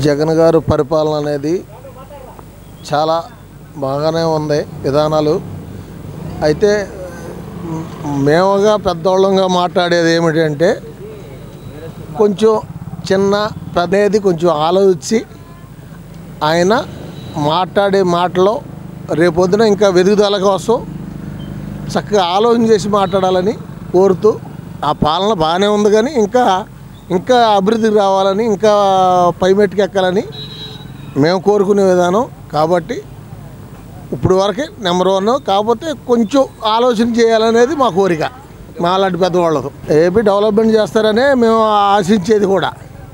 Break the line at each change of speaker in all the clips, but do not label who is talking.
జగన్ గారు పరిపాలన అనేది చాలా బాగానే ఉంది విధానాలు అయితే మ్, మేముగా పెద్దోళ్ళంగా మాట్లాడేది ఏమిటంటే కొంచెం చిన్న పెద్దది కొంచెం ఆలోచించి ఆయన మాట్లాడే మాటలో రేపొద్దున ఇంకా వెదుగుదల కోసం చక్కగా ఆలోచన చేసి మాట్లాడాలని కోరుతూ ఆ పాలన బాగానే ఉంది కానీ ఇంకా ఇంకా అభివృద్ధికి రావాలని ఇంకా పైమెట్టుకు ఎక్కాలని మేము కోరుకునే విధానం కాబట్టి ఇప్పుడు వరకే నెంబర్ వన్ కాకపోతే కొంచెం ఆలోచన చేయాలనేది మా కోరిక మా లాంటి పెద్దవాళ్ళకు ఏపీ డెవలప్మెంట్ చేస్తారనే మేము ఆశించేది కూడా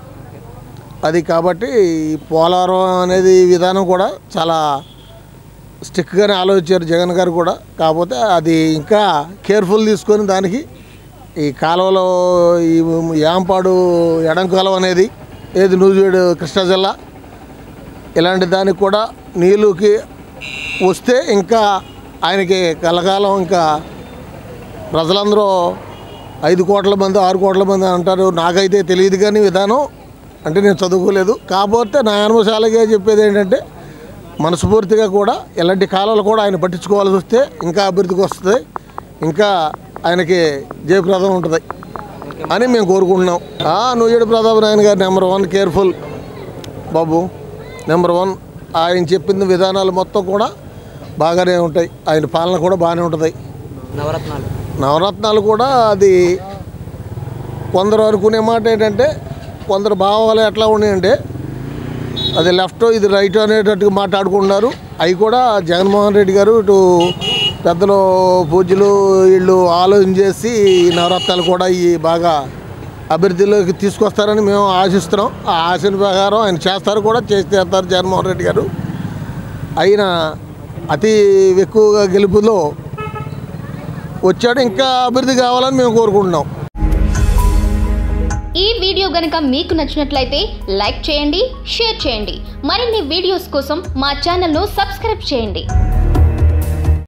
అది కాబట్టి ఈ పోలవరం అనేది విధానం కూడా చాలా స్టిక్గానే ఆలోచించారు జగన్ గారు కూడా కాకపోతే అది ఇంకా కేర్ఫుల్ తీసుకొని దానికి ఈ కాలువలో ఈ యాంపాడు ఎడం కాలువ అనేది ఏది నూజివేడు కృష్ణా జిల్లా ఇలాంటి దానికి కూడా నీళ్ళుకి వస్తే ఇంకా ఆయనకి కలకాలం ఇంకా ప్రజలందరూ ఐదు కోట్ల మంది ఆరు కోట్ల మంది అంటారు నాకైతే తెలియదు కానీ విధానం అంటే నేను చదువుకోలేదు కాకపోతే నా అనుభవశాలగా చెప్పేది ఏంటంటే మనస్ఫూర్తిగా కూడా ఇలాంటి కాలాలు కూడా ఆయన పట్టించుకోవాల్సి వస్తే ఇంకా అభివృద్ధికి వస్తుంది ఇంకా ఆయనకి జయప్రదం ఉంటుంది అని మేము కోరుకుంటున్నాం ఆ నూజేడు ప్రతాప్ నాయన గారు నెంబర్ వన్ కేర్ఫుల్ బాబు నెంబర్ వన్ ఆయన చెప్పిన విధానాలు మొత్తం కూడా బాగానే ఉంటాయి ఆయన పాలన కూడా బాగానే ఉంటుంది
నవరత్నాలు
నవరత్నాలు కూడా అది కొందరు అనుకునే మాట ఏంటంటే కొందరు భావాలు ఎట్లా ఉన్నాయంటే అది లెఫ్ట్ ఇది రైట్ అనేటట్టుగా మాట్లాడుకుంటున్నారు అవి కూడా జగన్మోహన్ రెడ్డి గారు ఇటు పెద్దలు పూజలు వీళ్ళు ఆలోచన చేసి ఈ నవరత్నాలు కూడా ఈ బాగా అభివృద్ధిలోకి తీసుకొస్తారని మేము ఆశిస్తున్నాం ఆ ఆశల ప్రకారం ఆయన చేస్తారు కూడా చేసి చేస్తారు జగన్మోహన్ రెడ్డి గారు అయిన అతి ఎక్కువగా గెలుపులో వచ్చాడు ఇంకా అభివృద్ధి కావాలని మేము కోరుకుంటున్నాం
ఈ వీడియో గనుక మీకు నచ్చినట్లయితే లైక్ చేయండి షేర్ చేయండి మరిన్ని వీడియోస్ కోసం మా ఛానల్ను సబ్స్క్రైబ్ చేయండి